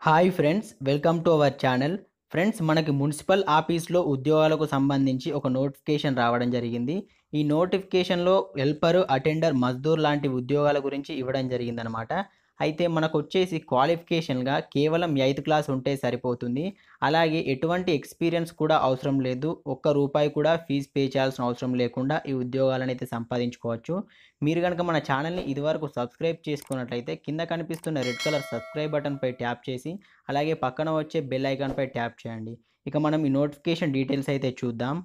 hi friends welcome to our channel friends మనకి municipal ఆఫీస్లో ఉద్యోగాలకు సంబంధించి ఒక నోటిఫికేషన్ రావడం జరిగింది ఈ నోటిఫికేషన్లో హెల్పర్ అటెండర్ మజ్దూర్ లాంటి ఉద్యోగాల గురించి ఇవ్వడం జరిగిందనమాట అయితే మనకు వచ్చేసి క్వాలిఫికేషన్గా కేవలం ఎయిత్ క్లాస్ ఉంటే సరిపోతుంది అలాగే ఎటువంటి ఎక్స్పీరియన్స్ కూడా అవసరం లేదు ఒక్క రూపాయి కూడా ఫీజు పే చేయాల్సిన అవసరం లేకుండా ఈ ఉద్యోగాలను అయితే సంపాదించుకోవచ్చు మీరు కనుక మన ఛానల్ని ఇదివరకు సబ్స్క్రైబ్ చేసుకున్నట్లయితే కింద కనిపిస్తున్న రెడ్ కలర్ సబ్స్క్రైబ్ బటన్పై ట్యాప్ చేసి అలాగే పక్కన వచ్చే బెల్ ఐకాన్పై ట్యాప్ చేయండి ఇక మనం ఈ నోటిఫికేషన్ డీటెయిల్స్ అయితే చూద్దాం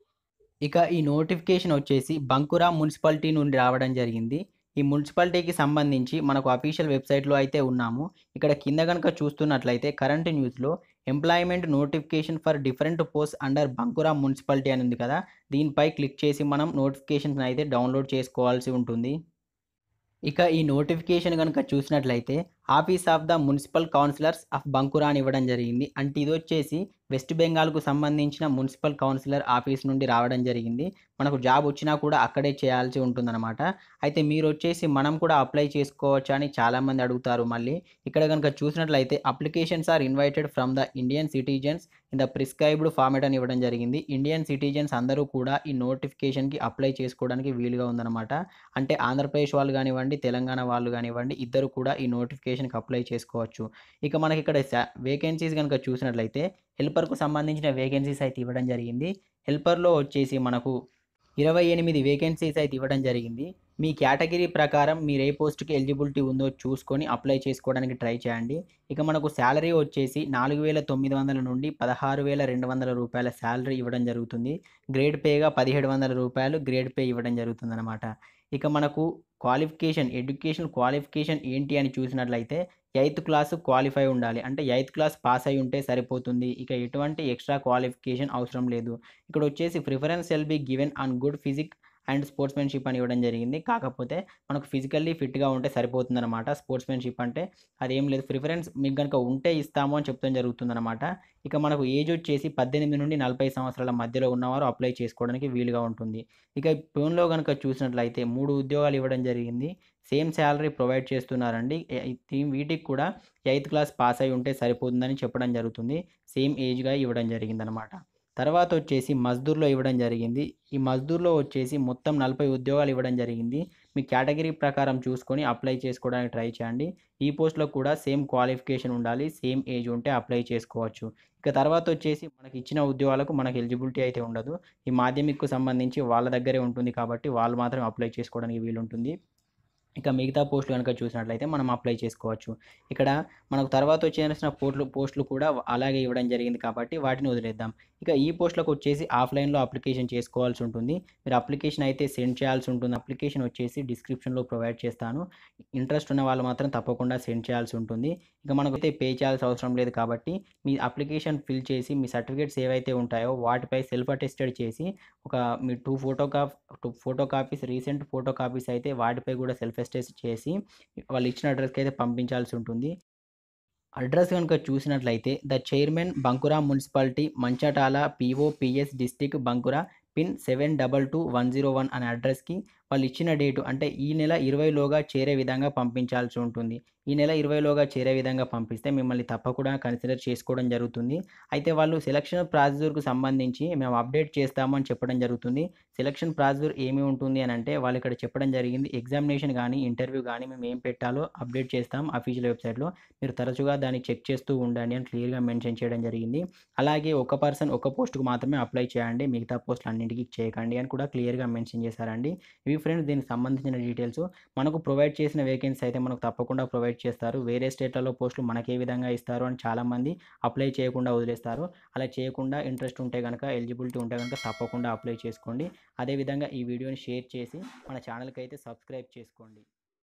ఇక ఈ నోటిఫికేషన్ వచ్చేసి బంకురా మున్సిపాలిటీ నుండి రావడం జరిగింది ఈ మున్సిపాలిటీకి సంబంధించి మనకు అఫీషియల్ వెబ్సైట్లో అయితే ఉన్నాము ఇక్కడ కింద కనుక చూస్తున్నట్లయితే కరెంట్ న్యూస్లో employment notification for different post under Bankura municipality అని ఉంది కదా దీనిపై క్లిక్ చేసి మనం నోటిఫికేషన్ అయితే డౌన్లోడ్ చేసుకోవాల్సి ఉంటుంది ఇక ఈ నోటిఫికేషన్ కనుక చూసినట్లయితే office of the municipal councillors of Bankura అని ఇవ్వడం జరిగింది అంటే ఇది వచ్చేసి వెస్ట్ బెంగాల్కు సంబంధించిన మున్సిపల్ కౌన్సిలర్ ఆఫీస్ నుండి రావడం జరిగింది మనకు జాబ్ వచ్చినా కూడా అక్కడే చేయాల్సి ఉంటుందన్నమాట అయితే మీరు వచ్చేసి మనం కూడా అప్లై చేసుకోవచ్చా అని చాలామంది అడుగుతారు మళ్ళీ ఇక్కడ కనుక చూసినట్లయితే applications are invited from the Indian citizens in the prescribed format అని ఇవ్వడం జరిగింది ఇండియన్ సిటిజన్స్ అందరూ కూడా ఈ నోటిఫికేషన్కి అప్లై చేసుకోవడానికి వీలుగా ఉందన్నమాట అంటే ఆంధ్రప్రదేశ్ వాళ్ళు కానివ్వండి తెలంగాణ వాళ్ళు కానివ్వండి ఇద్దరు కూడా ఈ నోటిఫికేషన్కి అప్లై చేసుకోవచ్చు ఇక మనకి ఇక్కడ వేకెన్సీస్ కనుక చూసినట్లయితే హెల్పర్కు సంబంధించిన వేకెన్సీస్ అయితే ఇవ్వడం జరిగింది హెల్పర్లో వచ్చేసి మనకు ఇరవై ఎనిమిది వేకెన్సీస్ అయితే ఇవ్వడం జరిగింది మీ కేటగిరీ ప్రకారం మీరు ఏ పోస్ట్కి ఎలిజిబిలిటీ ఉందో చూసుకొని అప్లై చేసుకోవడానికి ట్రై చేయండి ఇక మనకు శాలరీ వచ్చేసి నాలుగు వేల తొమ్మిది వందల నుండి పదహారు వేల రెండు వందల రూపాయల శాలరీ ఇవ్వడం జరుగుతుంది గ్రేడ్ పేగా పదిహేడు వందల రూపాయలు గ్రేడ్ పే ఇవ్వడం జరుగుతుంది అనమాట ఇక మనకు క్వాలిఫికేషన్ ఎడ్యుకేషన్ క్వాలిఫికేషన్ ఏంటి అని చూసినట్లయితే ఎయిత్ క్లాస్ క్వాలిఫై ఉండాలి అంటే ఎయిత్ క్లాస్ పాస్ అయి ఉంటే సరిపోతుంది ఇక ఎటువంటి ఎక్స్ట్రా క్వాలిఫికేషన్ అవసరం లేదు ఇక్కడ వచ్చేసి preference will be given on good physique and sportsmanship అని ఇవ్వడం జరిగింది కాకపోతే మనకు ఫిజికల్లీ ఫిట్గా ఉంటే సరిపోతుందన్నమాట స్పోర్ట్స్మెన్షిప్ అంటే అదేం లేదు ప్రిఫరెన్స్ మీకు కనుక ఉంటే ఇస్తాము అని చెప్తాం జరుగుతుందన్నమాట ఇక మనకు ఏజ్ వచ్చేసి పద్దెనిమిది నుండి నలభై సంవత్సరాల మధ్యలో ఉన్నవారు అప్లై చేసుకోవడానికి వీలుగా ఉంటుంది ఇక ఫోన్లో కనుక చూసినట్లయితే మూడు ఉద్యోగాలు ఇవ్వడం జరిగింది సేమ్ శాలరీ ప్రొవైడ్ చేస్తున్నారండి వీటికి కూడా ఎయిత్ క్లాస్ పాస్ అయి ఉంటే సరిపోతుందని చెప్పడం జరుగుతుంది సేమ్ ఏజ్గా ఇవ్వడం జరిగిందనమాట తర్వాత వచ్చేసి మజ్దూర్లో ఇవ్వడం జరిగింది ఈ మజ్దూర్లో వచ్చేసి మొత్తం నలభై ఉద్యోగాలు ఇవ్వడం జరిగింది మీ కేటగిరీ ప్రకారం చూసుకొని అప్లై చేసుకోవడానికి ట్రై చేయండి ఈ పోస్ట్లో కూడా సేమ్ క్వాలిఫికేషన్ ఉండాలి సేమ్ ఏజ్ ఉంటే అప్లై చేసుకోవచ్చు ఇక తర్వాత వచ్చేసి మనకి ఇచ్చిన ఉద్యోగాలకు మనకి ఎలిజిబిలిటీ అయితే ఉండదు ఈ మాధ్యమికకు సంబంధించి వాళ్ళ దగ్గరే ఉంటుంది కాబట్టి వాళ్ళు మాత్రం అప్లై చేసుకోవడానికి వీలుంటుంది ఇక మిగతా పోస్టులు కనుక చూసినట్లయితే మనం అప్లై చేసుకోవచ్చు ఇక్కడ మనకు తర్వాత వచ్చేసిన పోస్టులు పోస్టులు కూడా అలాగే ఇవ్వడం జరిగింది కాబట్టి వాటిని వదిలేద్దాం ఇక ఈ పోస్టులకు వచ్చేసి ఆఫ్లైన్లో అప్లికేషన్ చేసుకోవాల్సి ఉంటుంది మీరు అప్లికేషన్ అయితే సెండ్ చేయాల్సి ఉంటుంది అప్లికేషన్ వచ్చేసి డిస్క్రిప్షన్లో ప్రొవైడ్ చేస్తాను ఇంట్రెస్ట్ ఉన్న వాళ్ళు మాత్రం తప్పకుండా సెండ్ చేయాల్సి ఉంటుంది ఇక మనకైతే పే చేయాల్సిన అవసరం లేదు కాబట్టి మీ అప్లికేషన్ ఫిల్ చేసి మీ సర్టిఫికేట్స్ ఏవైతే ఉంటాయో వాటిపై సెల్ఫ్ అటెస్టెడ్ చేసి ఒక మీ two photo cop two photo copies recent photo copies అయితే వాటిపై కూడా సెల్ఫ్ అటెస్ట్ చేసి వాళ్ళు ఇచ్చిన అడ్రస్కి అయితే పంపించాల్సి ఉంటుంది అడ్రస్ కనుక చూసినట్లయితే the chairman Bankura municipality Manchatala POPS district Bankura pin seven double two one zero one అనే అడ్రస్కి వాళ్ళు ఇచ్చిన డేటు అంటే ఈ నెల ఇరవైలోగా చేరే విధంగా పంపించాల్సి ఉంటుంది ఈ నెల ఇరవైలోగా చేరే విధంగా పంపిస్తే మిమ్మల్ని తప్పకుండా కన్సిడర్ చేసుకోవడం జరుగుతుంది అయితే వాళ్ళు సెలక్షన్ ప్రాసెసర్కు సంబంధించి మేము అప్డేట్ చేస్తామని చెప్పడం జరుగుతుంది సెలక్షన్ ప్రాసెసర్ ఏమి ఉంటుంది అని అంటే వాళ్ళు ఇక్కడ చెప్పడం జరిగింది ఎగ్జామినేషన్ కానీ ఇంటర్వ్యూ కానీ మేము ఏం పెట్టాలో అప్డేట్ చేస్తాం అఫీషియల్ వెబ్సైట్లో మీరు తరచుగా దాన్ని చెక్ చేస్తూ ఉండండి అని క్లియర్గా మెన్షన్ చేయడం జరిగింది అలాగే ఒక పర్సన్ ఒక పోస్ట్కు మాత్రమే అప్లై చేయండి మిగతా పోస్టులు అన్నింటికి చేయకండి అని కూడా క్లియర్గా మెన్షన్ చేశారండి ఇవి ఫ్రెండ్స్ దీనికి సంబంధించిన డీటెయిల్స్ మనకు ప్రొవైడ్ చేసిన వేకెన్సీ అయితే మనకు తప్పకుండా ప్రొవైడ్ చేస్తారు వేరే స్టేట్లలో పోస్టులు మనకి ఏ విధంగా ఇస్తారు అని చాలామంది అప్లై చేయకుండా వదిలేస్తారు అలా చేయకుండా ఇంట్రెస్ట్ ఉంటే కనుక ఎలిజిబిలిటీ ఉంటే కనుక తప్పకుండా అప్లై చేసుకోండి అదేవిధంగా ఈ వీడియోని షేర్ చేసి మన ఛానల్కి అయితే సబ్స్క్రైబ్ చేసుకోండి